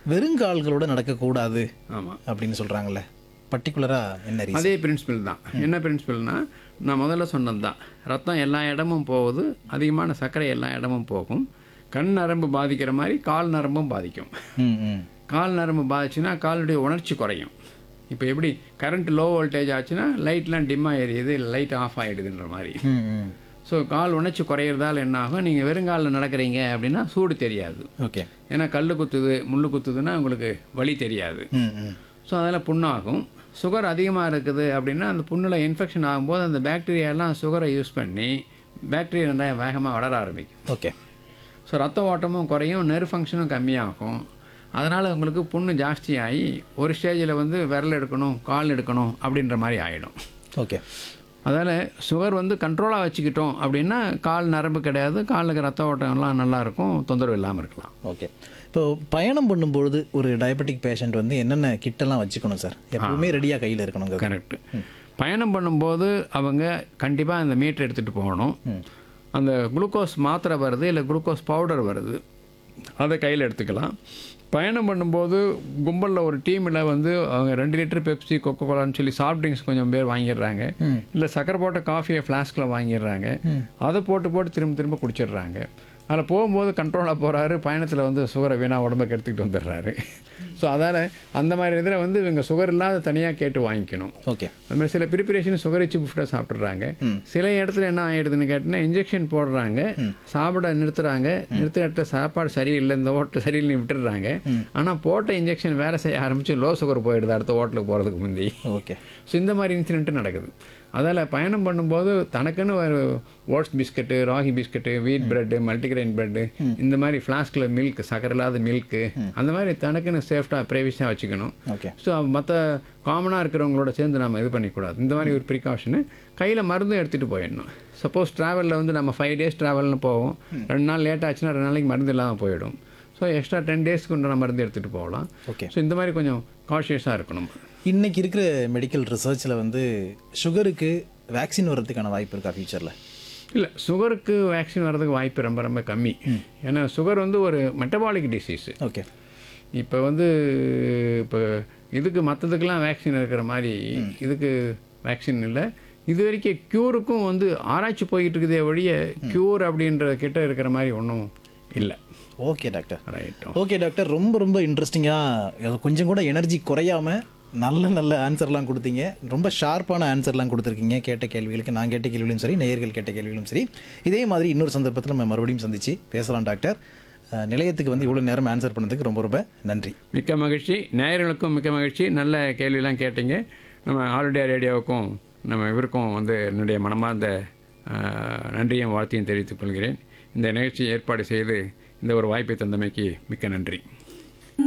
வெறுங்கால்களோட நடக்கக்கூடாது ஆமாம் அப்படின்னு சொல்கிறாங்கல்ல பர்டிகுலராக என்ன ரீசன் அதே பிரின்சிபல் தான் என்ன பிரின்சிபல்னா நான் முதல்ல சொன்னது தான் ரத்தம் எல்லா இடமும் போகுது அதிகமான சர்க்கரை எல்லா இடமும் போகும் கண் நரம்பு பாதிக்கிற மாதிரி கால் நரம்பும் பாதிக்கும் ம் ம் கால் நரம்பு பாதிச்சுன்னா காலுடைய உணர்ச்சி குறையும் இப்போ எப்படி கரண்ட் லோ வோல்டேஜ் ஆச்சுன்னா லைட்லாம் டிம்மாக எரியுது லைட் ஆஃப் ஆகிடுதுன்ற மாதிரி ம் ம் ஸோ கால் உணர்ச்சி குறையிறதால என்ன ஆகும் நீங்கள் வெறுங்காலில் நடக்கிறீங்க அப்படின்னா சூடு தெரியாது ஓகே ஏன்னா கல் குத்துது முள் குத்துதுன்னா உங்களுக்கு வலி தெரியாது ம் ம் ஸோ அதில் புண்ணாகும் சுகர் அதிகமாக இருக்குது அப்படின்னா அந்த புண்ணில் இன்ஃபெக்ஷன் ஆகும்போது அந்த பாக்டீரியாலாம் சுகரை யூஸ் பண்ணி பாக்டீரியா நல்லா வேகமாக வளர ஆரம்பிக்கும் ஓகே ஸோ ரத்த ஓட்டமும் குறையும் நெரு ஃபங்க்ஷனும் கம்மியாகும் அதனால் உங்களுக்கு புண்ணு ஜாஸ்தியாகி ஒரு ஸ்டேஜில் வந்து விரல் எடுக்கணும் கால் எடுக்கணும் அப்படின்ற மாதிரி ஆகிடும் ஓகே அதால் சுகர் வந்து கண்ட்ரோலாக வச்சுக்கிட்டோம் அப்படின்னா கால் நரம்பு கிடையாது காலுக்கு ரத்த ஓட்டம்லாம் நல்லா இருக்கும் தொந்தரவு இல்லாமல் இருக்கலாம் ஓகே இப்போ பயணம் பண்ணும்பொழுது ஒரு டயபெட்டிக் பேஷண்ட் வந்து என்னென்ன கிட்டெல்லாம் வச்சுக்கணும் சார் எப்பவுமே ரெடியாக கையில் இருக்கணுங்க கரெக்டு பயணம் பண்ணும்போது அவங்க கண்டிப்பாக அந்த மீட்டர் எடுத்துகிட்டு போகணும் அந்த குளுக்கோஸ் மாத்திரை வருது இல்லை குளுக்கோஸ் பவுடர் வருது அதை கையில் எடுத்துக்கலாம் பயணம் பண்ணும்போது கும்பலில் ஒரு டீமில் வந்து அவங்க ரெண்டு லிட்டர் பெப்சி கொக்கோ கோலான்னு சொல்லி சாஃப்ட் ட்ரிங்க்ஸ் கொஞ்சம் பேர் வாங்கிடுறாங்க இல்லை சக்கரை போட்ட காஃபியை ஃப்ளாஸ்கில் வாங்கிடுறாங்க அதை போட்டு போட்டு திரும்ப திரும்ப குடிச்சிடுறாங்க அதில் போகும்போது கண்ட்ரோலாக போகிறாரு பயணத்தில் வந்து சுகரை வீணாக உடம்புக்கு எடுத்துக்கிட்டு வந்துடுறாரு ஸோ அதால் அந்த மாதிரி இதில் வந்து இவங்க சுகர் இல்லாத தனியாக கேட்டு வாங்கிக்கணும் ஓகே அது மாதிரி சில ப்ரிப்பரேஷன் சுகர் வச்சு ஃபுட்டாக சாப்பிட்றாங்க சில இடத்துல என்ன ஆகிடுதுன்னு கேட்டிங்கன்னா இன்ஜெக்ஷன் போடுறாங்க சாப்பிட நிறுத்துறாங்க நிறுத்த இடத்துல சாப்பாடு சரியில்லை இந்த ஓட்டல் சரியில்லைன்னு விட்டுடுறாங்க ஆனால் போட்ட இன்ஜெக்ஷன் வேலை செய்ய ஆரம்பித்து லோ சுகர் போயிடுது அடுத்த ஹோட்டலுக்கு போகிறதுக்கு முந்தி ஓகே ஸோ இந்த மாதிரி இன்சிடென்ட்டு நடக்குது அதால் பயணம் பண்ணும்போது தனக்குன்னு ஒரு oats biscuit ragi biscuit wheat bread multigrain bread இந்த மாதிரி ஃப்ளாஸ்கில் மில்க் சக்கரை இல்லாத மில்க்கு அந்த மாதிரி தனக்குன்னு சேஃப்டாக ப்ரைவஸாக வச்சுக்கணும் ஓகே ஸோ மற்ற காமனாக இருக்கிறவங்களோட சேர்ந்து நம்ம இது பண்ணிக்கூடாது இந்த மாதிரி ஒரு ப்ரிகாஷனு கையில் மருந்தும் எடுத்துகிட்டு போயிடணும் சப்போஸ் ட்ராவலில் வந்து நம்ம ஃபைவ் டேஸ் ட்ராவல்னு போவோம் ரெண்டு நாள் லேட் ஆச்சுன்னா ரெண்டு நாளைக்கு மருந்து இல்லாமல் போயிடும் ஸோ எக்ஸ்ட்ரா டென் டேஸ்க்கு உண்டான மருந்து எடுத்துகிட்டு போகலாம் ஓகே ஸோ இந்த மாதிரி கொஞ்சம் காஷியஸாக இருக்கணும் இன்னைக்கு இருக்கிற மெடிக்கல் ரிசர்ச்சில் வந்து சுகருக்கு வேக்சின் வர்றதுக்கான வாய்ப்பு இருக்கா ஃபியூச்சரில் இல்லை சுகருக்கு வேக்சின் வர்றதுக்கு வாய்ப்பு ரொம்ப ரொம்ப கம்மி ஏன்னா சுகர் வந்து ஒரு மெட்டபாலிக் டிசீஸு ஓகே இப்போ வந்து இப்போ இதுக்கு மற்றதுக்கெல்லாம் வேக்சின் இருக்கிற மாதிரி இதுக்கு வேக்சின் இல்லை இது வரைக்கும் க்யூருக்கும் வந்து ஆராய்ச்சி போய்கிட்டு இருக்குதே ஒழிய க்யூர் அப்படின்ற கிட்ட இருக்கிற மாதிரி ஒன்றும் இல்லை ஓகே டாக்டர் ரைட்டும் ஓகே டாக்டர் ரொம்ப ரொம்ப இன்ட்ரெஸ்டிங்காக கொஞ்சம் கூட எனர்ஜி குறையாம நல்ல நல்ல ஆன்சர்லாம் கொடுத்தீங்க ரொம்ப ஷார்ப்பான ஆன்சர்லாம் கொடுத்துருக்கீங்க கேட்ட கேள்விகளுக்கு நான் கேட்ட கேள்விகளும் சரி நேயர்கள் கேட்ட கேள்விகளும் சரி இதே மாதிரி இன்னொரு சந்தர்ப்பத்தில் நம்ம மறுபடியும் சந்திச்சு பேசலாம் டாக்டர் அஹ், நிலையத்துக்கு வந்து இவ்வளோ நேரம் ஆன்சர் பண்ணதுக்கு ரொம்ப ரொம்ப நன்றி மிக்க மகிழ்ச்சி நேயர்களுக்கும் மிக்க மகிழ்ச்சி நல்ல கேள்வியெல்லாம் கேட்டீங்க நம்ம ஆல் இண்டியா ரேடியோவுக்கும் நம்ம இவருக்கும் வந்து என்னுடைய மனமார்ந்த ஆஹ், நன்றியும் வாழ்த்தையும் தெரிவித்துக் கொள்கிறேன் இந்த நிகழ்ச்சியை ஏற்பாடு செய்து இந்த ஒரு வாய்ப்பை தந்தமைக்கு மிக்க நன்றி